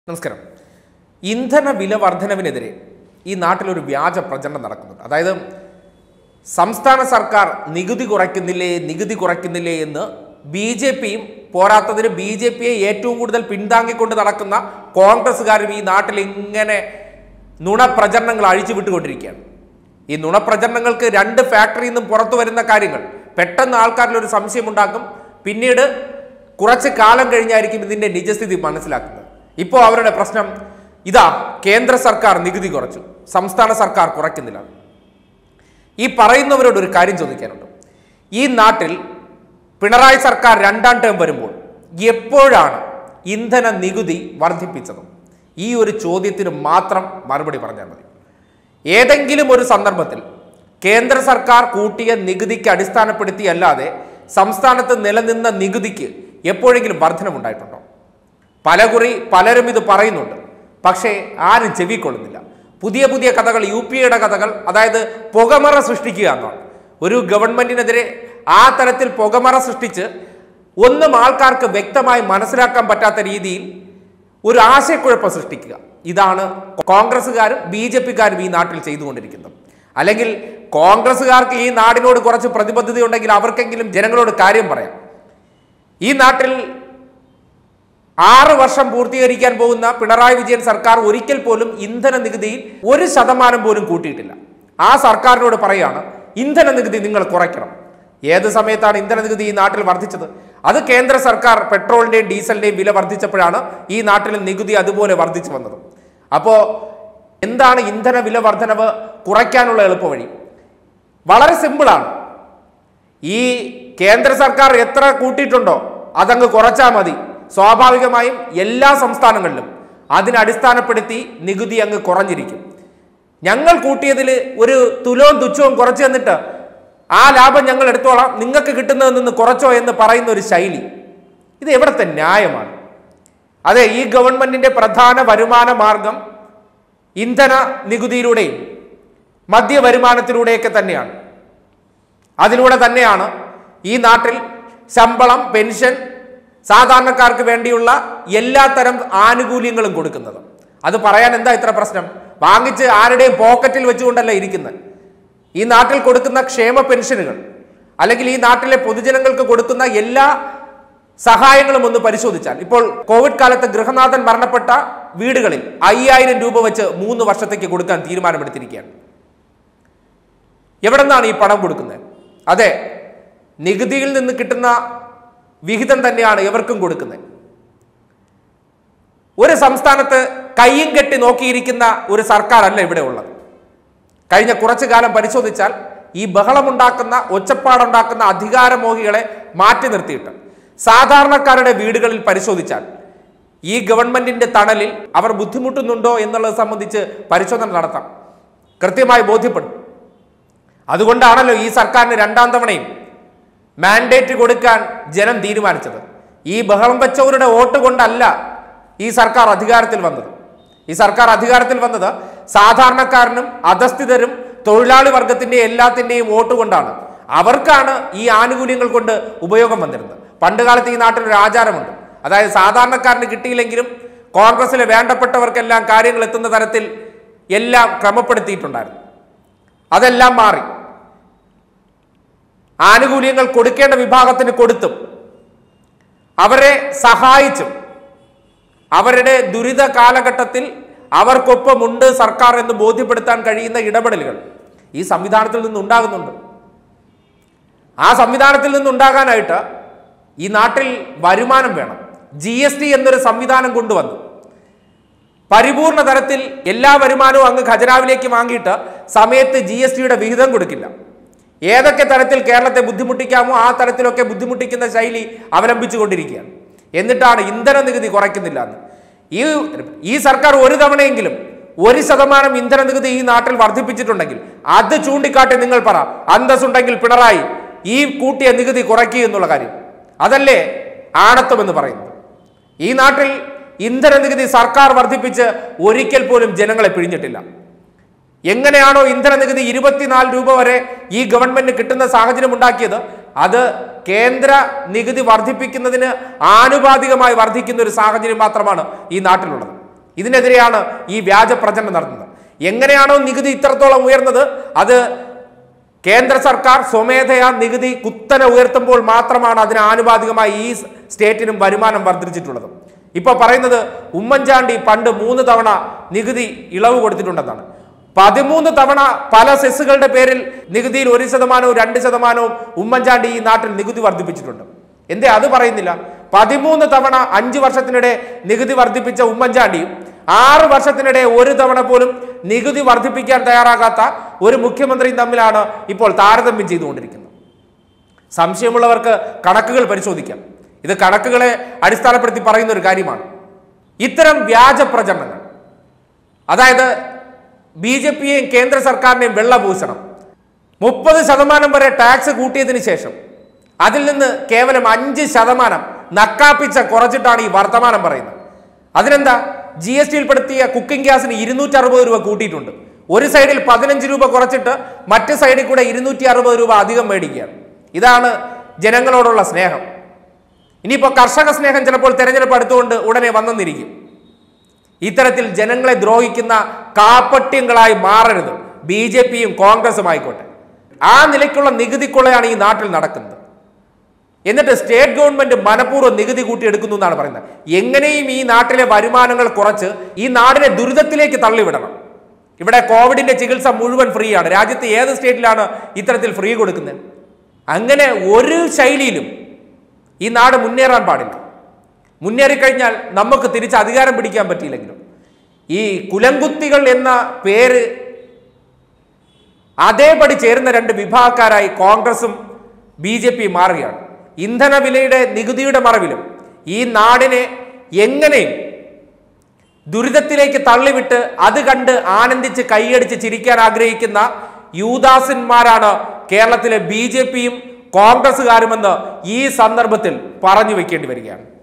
നമസ്കാരം ഇന്ധന വില വർധനവിനെതിരെ ഈ നാട്ടിലൊരു വ്യാജ പ്രചരണം നടക്കുന്നുണ്ട് അതായത് സംസ്ഥാന സർക്കാർ നികുതി കുറയ്ക്കുന്നില്ലേ നികുതി കുറയ്ക്കുന്നില്ലേ എന്ന് ബി ജെ പിയും പോരാത്തതിന് ബി ജെ പിയെ ഏറ്റവും കൂടുതൽ പിന്താങ്ങിക്കൊണ്ട് നടക്കുന്ന കോൺഗ്രസ്സുകാരും ഈ നാട്ടിൽ ഇങ്ങനെ നുണപ്രചരണങ്ങൾ അഴിച്ചുവിട്ടുകൊണ്ടിരിക്കുകയാണ് ഈ നുണപ്രചരണങ്ങൾക്ക് രണ്ട് ഫാക്ടറിയിൽ നിന്നും പുറത്തു വരുന്ന കാര്യങ്ങൾ പെട്ടെന്ന് ആൾക്കാരിൽ ഒരു സംശയം ഉണ്ടാക്കും പിന്നീട് കുറച്ച് കാലം കഴിഞ്ഞായിരിക്കും ഇതിന്റെ നിജസ്ഥിതി മനസ്സിലാക്കുന്നത് ഇപ്പോൾ അവരുടെ പ്രശ്നം ഇതാ കേന്ദ്ര സർക്കാർ നികുതി കുറച്ചു സംസ്ഥാന സർക്കാർ കുറയ്ക്കുന്നില്ല ഈ പറയുന്നവരോട് ഒരു കാര്യം ചോദിക്കാനുണ്ട് ഈ നാട്ടിൽ പിണറായി സർക്കാർ രണ്ടാം ടേം വരുമ്പോൾ എപ്പോഴാണ് ഇന്ധന നികുതി വർദ്ധിപ്പിച്ചത് ഈ ഒരു ചോദ്യത്തിന് മാത്രം മറുപടി പറഞ്ഞാൽ മതി ഏതെങ്കിലും ഒരു സന്ദർഭത്തിൽ കേന്ദ്ര സർക്കാർ കൂട്ടിയ നികുതിക്ക് അടിസ്ഥാനപ്പെടുത്തിയല്ലാതെ സംസ്ഥാനത്ത് നിലനിന്ന നികുതിക്ക് എപ്പോഴെങ്കിലും വർധനമുണ്ടായിട്ടുണ്ടോ പലകുറി പലരും ഇത് പറയുന്നുണ്ട് പക്ഷേ ആരും ചെവിക്കൊള്ളുന്നില്ല പുതിയ പുതിയ കഥകൾ യു പി എയുടെ കഥകൾ അതായത് പുകമറ സൃഷ്ടിക്കുക എന്നാണ് ഒരു ഗവൺമെന്റിനെതിരെ ആ തരത്തിൽ പുകമറ സൃഷ്ടിച്ച് ഒന്നും ആൾക്കാർക്ക് വ്യക്തമായി മനസ്സിലാക്കാൻ പറ്റാത്ത രീതിയിൽ ഒരു ആശയക്കുഴപ്പം സൃഷ്ടിക്കുക ഇതാണ് കോൺഗ്രസ്സുകാരും ബി ജെ പിക്കാരും ഈ നാട്ടിൽ ചെയ്തുകൊണ്ടിരിക്കുന്നത് അല്ലെങ്കിൽ കോൺഗ്രസ്സുകാർക്ക് ഈ നാടിനോട് കുറച്ച് പ്രതിബദ്ധത ഉണ്ടെങ്കിൽ അവർക്കെങ്കിലും ജനങ്ങളോട് കാര്യം പറയാം ഈ നാട്ടിൽ ആറ് വർഷം പൂർത്തീകരിക്കാൻ പോകുന്ന പിണറായി വിജയൻ സർക്കാർ ഒരിക്കൽ പോലും ഇന്ധന നികുതിയിൽ ഒരു ശതമാനം പോലും കൂട്ടിയിട്ടില്ല ആ സർക്കാരിനോട് പറയാണ് ഇന്ധന നികുതി നിങ്ങൾ കുറയ്ക്കണം ഏത് സമയത്താണ് ഇന്ധന നികുതി ഈ നാട്ടിൽ വർദ്ധിച്ചത് അത് കേന്ദ്ര സർക്കാർ പെട്രോളിന്റെയും ഡീസലിന്റെയും വില വർദ്ധിച്ചപ്പോഴാണ് ഈ നാട്ടിൽ നികുതി അതുപോലെ വർദ്ധിച്ചു വന്നത് അപ്പോൾ എന്താണ് ഇന്ധന വില വർധനവ് കുറയ്ക്കാനുള്ള എളുപ്പവഴി വളരെ സിമ്പിളാണ് ഈ കേന്ദ്ര സർക്കാർ എത്ര കൂട്ടിയിട്ടുണ്ടോ അതങ്ങ് കുറച്ചാൽ മതി സ്വാഭാവികമായും എല്ലാ സംസ്ഥാനങ്ങളിലും അതിനടിസ്ഥാനപ്പെടുത്തി നികുതി അങ്ങ് കുറഞ്ഞിരിക്കും ഞങ്ങൾ കൂട്ടിയതിൽ ഒരു തുലവും തുച്ഛവും കുറച്ച് തന്നിട്ട് ആ ലാഭം ഞങ്ങൾ എടുത്തോളാം നിങ്ങൾക്ക് കിട്ടുന്നതിൽ നിന്ന് കുറച്ചോ എന്ന് പറയുന്ന ഒരു ശൈലി ഇത് എവിടുത്തെ ന്യായമാണ് അതെ ഈ ഗവൺമെന്റിന്റെ പ്രധാന വരുമാന മാർഗം ഇന്ധന നികുതിയിലൂടെയും മദ്യ വരുമാനത്തിലൂടെയൊക്കെ തന്നെയാണ് അതിലൂടെ തന്നെയാണ് ഈ നാട്ടിൽ ശമ്പളം പെൻഷൻ സാധാരണക്കാർക്ക് വേണ്ടിയുള്ള എല്ലാത്തരം ആനുകൂല്യങ്ങളും കൊടുക്കുന്നത് അത് പറയാൻ എന്താ ഇത്ര പ്രശ്നം വാങ്ങിച്ച് ആരുടെയും പോക്കറ്റിൽ വെച്ചുകൊണ്ടല്ല ഇരിക്കുന്നത് ഈ നാട്ടിൽ കൊടുക്കുന്ന ക്ഷേമ പെൻഷനുകൾ അല്ലെങ്കിൽ ഈ നാട്ടിലെ പൊതുജനങ്ങൾക്ക് കൊടുക്കുന്ന എല്ലാ സഹായങ്ങളും ഒന്ന് പരിശോധിച്ചാൽ ഇപ്പോൾ കോവിഡ് കാലത്ത് ഗൃഹനാഥൻ മരണപ്പെട്ട വീടുകളിൽ അയ്യായിരം രൂപ വെച്ച് മൂന്ന് വർഷത്തേക്ക് കൊടുക്കാൻ തീരുമാനമെടുത്തിരിക്കുകയാണ് എവിടെ നിന്നാണ് ഈ പണം കൊടുക്കുന്നത് അതെ നികുതിയിൽ നിന്ന് കിട്ടുന്ന വിഹിതം തന്നെയാണ് ഇവർക്കും കൊടുക്കുന്നത് ഒരു സംസ്ഥാനത്ത് കയ്യും കെട്ടി നോക്കിയിരിക്കുന്ന ഒരു സർക്കാരല്ല ഇവിടെ ഉള്ളത് കഴിഞ്ഞ കുറച്ചു കാലം പരിശോധിച്ചാൽ ഈ ബഹളമുണ്ടാക്കുന്ന ഒച്ചപ്പാടുണ്ടാക്കുന്ന അധികാരമോഹികളെ മാറ്റി നിർത്തിയിട്ട് സാധാരണക്കാരുടെ വീടുകളിൽ പരിശോധിച്ചാൽ ഈ ഗവൺമെന്റിന്റെ തണലിൽ അവർ ബുദ്ധിമുട്ടുന്നുണ്ടോ എന്നുള്ളത് സംബന്ധിച്ച് പരിശോധന നടത്താം കൃത്യമായി ബോധ്യപ്പെടും അതുകൊണ്ടാണല്ലോ ഈ സർക്കാരിന് രണ്ടാം തവണയും മാൻഡേറ്റ് കൊടുക്കാൻ ജനം തീരുമാനിച്ചത് ഈ ബഹളം വെച്ചവരുടെ വോട്ട് കൊണ്ടല്ല ഈ സർക്കാർ അധികാരത്തിൽ വന്നത് ഈ സർക്കാർ അധികാരത്തിൽ വന്നത് സാധാരണക്കാരനും അധസ്ഥിതരും തൊഴിലാളി വർഗത്തിന്റെ എല്ലാത്തിന്റെയും വോട്ട് കൊണ്ടാണ് അവർക്കാണ് ഈ ആനുകൂല്യങ്ങൾ കൊണ്ട് ഉപയോഗം വന്നിരുന്നത് പണ്ട് കാലത്ത് ഈ നാട്ടിൽ ഒരു ആചാരമുണ്ട് അതായത് സാധാരണക്കാരന് കിട്ടിയില്ലെങ്കിലും കോൺഗ്രസിലെ വേണ്ടപ്പെട്ടവർക്കെല്ലാം കാര്യങ്ങൾ എത്തുന്ന തരത്തിൽ എല്ലാം ക്രമപ്പെടുത്തിയിട്ടുണ്ടായിരുന്നു അതെല്ലാം മാറി ആനുകൂല്യങ്ങൾ കൊടുക്കേണ്ട വിഭാഗത്തിന് കൊടുത്തും അവരെ സഹായിച്ചും അവരുടെ ദുരിത കാലഘട്ടത്തിൽ അവർക്കൊപ്പമുണ്ട് സർക്കാർ എന്ന് ബോധ്യപ്പെടുത്താൻ കഴിയുന്ന ഇടപെടലുകൾ ഈ സംവിധാനത്തിൽ നിന്നുണ്ടാകുന്നുണ്ട് ആ സംവിധാനത്തിൽ നിന്നുണ്ടാകാനായിട്ട് ഈ നാട്ടിൽ വരുമാനം വേണം ജി എസ് ടി എന്നൊരു സംവിധാനം കൊണ്ടുവന്നു പരിപൂർണ തരത്തിൽ എല്ലാ വരുമാനവും അങ്ങ് ഖജനാവിലേക്ക് വാങ്ങിയിട്ട് സമയത്ത് ജി എസ് ടിയുടെ വിഹിതം കൊടുക്കില്ല ഏതൊക്കെ തരത്തിൽ കേരളത്തെ ബുദ്ധിമുട്ടിക്കാമോ ആ തരത്തിലൊക്കെ ബുദ്ധിമുട്ടിക്കുന്ന ശൈലി അവലംബിച്ചുകൊണ്ടിരിക്കുകയാണ് എന്നിട്ടാണ് ഇന്ധന നികുതി കുറയ്ക്കുന്നില്ല എന്ന് ഈ ഈ സർക്കാർ ഒരു തവണയെങ്കിലും ഒരു ശതമാനം ഇന്ധന നികുതി ഈ നാട്ടിൽ വർദ്ധിപ്പിച്ചിട്ടുണ്ടെങ്കിൽ അത് ചൂണ്ടിക്കാട്ടി നിങ്ങൾ പറ അന്തസ്സുണ്ടെങ്കിൽ പിണറായി ഈ കൂട്ടിയ നികുതി കുറയ്ക്കുക എന്നുള്ള കാര്യം അതല്ലേ ആണത്വം എന്ന് പറയുന്നത് ഈ നാട്ടിൽ ഇന്ധന നികുതി സർക്കാർ വർദ്ധിപ്പിച്ച് ഒരിക്കൽ പോലും ജനങ്ങളെ പിഴിഞ്ഞിട്ടില്ല എങ്ങനെയാണോ ഇന്ധന നികുതി ഇരുപത്തിനാല് രൂപ വരെ ഈ ഗവൺമെന്റ് കിട്ടുന്ന സാഹചര്യം ഉണ്ടാക്കിയത് അത് കേന്ദ്ര നികുതി വർദ്ധിപ്പിക്കുന്നതിന് ആനുപാതികമായി വർദ്ധിക്കുന്ന ഒരു സാഹചര്യം മാത്രമാണ് ഈ നാട്ടിലുള്ളത് ഇതിനെതിരെയാണ് ഈ വ്യാജ പ്രചരണം നടത്തുന്നത് എങ്ങനെയാണോ നികുതി ഇത്രത്തോളം ഉയർന്നത് അത് കേന്ദ്ര സർക്കാർ സ്വമേധയാ നികുതി കുത്തനെ ഉയർത്തുമ്പോൾ മാത്രമാണ് അതിന് ആനുപാതികമായി ഈ സ്റ്റേറ്റിനും വരുമാനം വർദ്ധിച്ചിട്ടുള്ളത് ഇപ്പോൾ പറയുന്നത് ഉമ്മൻചാണ്ടി പണ്ട് മൂന്ന് തവണ നികുതി ഇളവ് കൊടുത്തിട്ടുണ്ടെന്നാണ് പതിമൂന്ന് തവണ പല സെസ്സുകളുടെ പേരിൽ നികുതിയിൽ ഒരു ശതമാനവും രണ്ട് ശതമാനവും ഉമ്മൻചാണ്ടി ഈ നാട്ടിൽ നികുതി വർദ്ധിപ്പിച്ചിട്ടുണ്ട് എന്തേ അത് പറയുന്നില്ല പതിമൂന്ന് തവണ അഞ്ച് വർഷത്തിനിടെ നികുതി വർദ്ധിപ്പിച്ച ഉമ്മൻചാണ്ടിയും ആറ് വർഷത്തിനിടെ ഒരു തവണ പോലും നികുതി വർദ്ധിപ്പിക്കാൻ തയ്യാറാകാത്ത ഒരു മുഖ്യമന്ത്രിയും തമ്മിലാണ് ഇപ്പോൾ താരതമ്യം ചെയ്തുകൊണ്ടിരിക്കുന്നത് സംശയമുള്ളവർക്ക് കണക്കുകൾ പരിശോധിക്കാം ഇത് കണക്കുകളെ അടിസ്ഥാനപ്പെടുത്തി പറയുന്ന ഒരു കാര്യമാണ് ഇത്തരം വ്യാജ പ്രചരണങ്ങൾ അതായത് ബി ജെ പിയെയും കേന്ദ്ര സർക്കാരിനെയും വെള്ളപൂശണം മുപ്പത് ശതമാനം വരെ ടാക്സ് കൂട്ടിയതിന് ശേഷം അതിൽ നിന്ന് കേവലം അഞ്ച് ശതമാനം നക്കാപ്പിച്ച കുറച്ചിട്ടാണ് ഈ വർത്തമാനം പറയുന്നത് അതിനെന്താ ജി എസ് ടിയിൽ പെടുത്തിയ കുക്കിംഗ് ഗ്യാസിന് ഇരുന്നൂറ്റി അറുപത് രൂപ കൂട്ടിയിട്ടുണ്ട് ഒരു സൈഡിൽ പതിനഞ്ച് രൂപ കുറച്ചിട്ട് മറ്റു സൈഡിൽ കൂടെ ഇരുന്നൂറ്റി അറുപത് രൂപ അധികം മേടിക്കുകയാണ് ഇതാണ് ജനങ്ങളോടുള്ള സ്നേഹം ഇനിയിപ്പോൾ കർഷക സ്നേഹം ചിലപ്പോൾ തെരഞ്ഞെടുപ്പ് അടുത്തുകൊണ്ട് ഉടനെ വന്നെന്നിരിക്കും ഇത്തരത്തിൽ ജനങ്ങളെ ദ്രോഹിക്കുന്ന കാപ്പട്യങ്ങളായി മാറരുത് ബി ജെ പിയും കോൺഗ്രസും ആയിക്കോട്ടെ ആ നിലയ്ക്കുള്ള നികുതി കൊള്ളയാണ് ഈ നാട്ടിൽ നടക്കുന്നത് എന്നിട്ട് സ്റ്റേറ്റ് ഗവൺമെന്റ് മനഃപൂർവ്വം നികുതി കൂട്ടിയെടുക്കുന്നു എന്നാണ് പറയുന്നത് എങ്ങനെയും ഈ നാട്ടിലെ വരുമാനങ്ങൾ കുറച്ച് ഈ നാടിനെ ദുരിതത്തിലേക്ക് തള്ളിവിടണം ഇവിടെ കോവിഡിന്റെ ചികിത്സ മുഴുവൻ ഫ്രീ ആണ് രാജ്യത്ത് ഏത് സ്റ്റേറ്റിലാണ് ഇത്തരത്തിൽ ഫ്രീ കൊടുക്കുന്നത് അങ്ങനെ ഒരു ശൈലിയിലും ഈ നാട് മുന്നേറാൻ പാടില്ല മുന്നേറിക്കഴിഞ്ഞാൽ നമുക്ക് തിരിച്ച് അധികാരം പിടിക്കാൻ പറ്റിയില്ലെങ്കിലും ഈ കുലംകുത്തികൾ എന്ന പേര് അതേപടി ചേരുന്ന രണ്ട് വിഭാഗക്കാരായി കോൺഗ്രസും ബി ജെ പി മാറുകയാണ് ഇന്ധന വിലയുടെ നികുതിയുടെ മറവിലും ഈ നാടിനെ എങ്ങനെയും ദുരിതത്തിലേക്ക് തള്ളിവിട്ട് അത് കണ്ട് ആനന്ദിച്ച് കൈയടിച്ച് ചിരിക്കാൻ ആഗ്രഹിക്കുന്ന യൂദാസന്മാരാണ് കേരളത്തിലെ ബി ജെ പിയും കോൺഗ്രസ്സുകാരുമെന്ന് ഈ സന്ദർഭത്തിൽ പറഞ്ഞു വെക്കേണ്ടി വരികയാണ്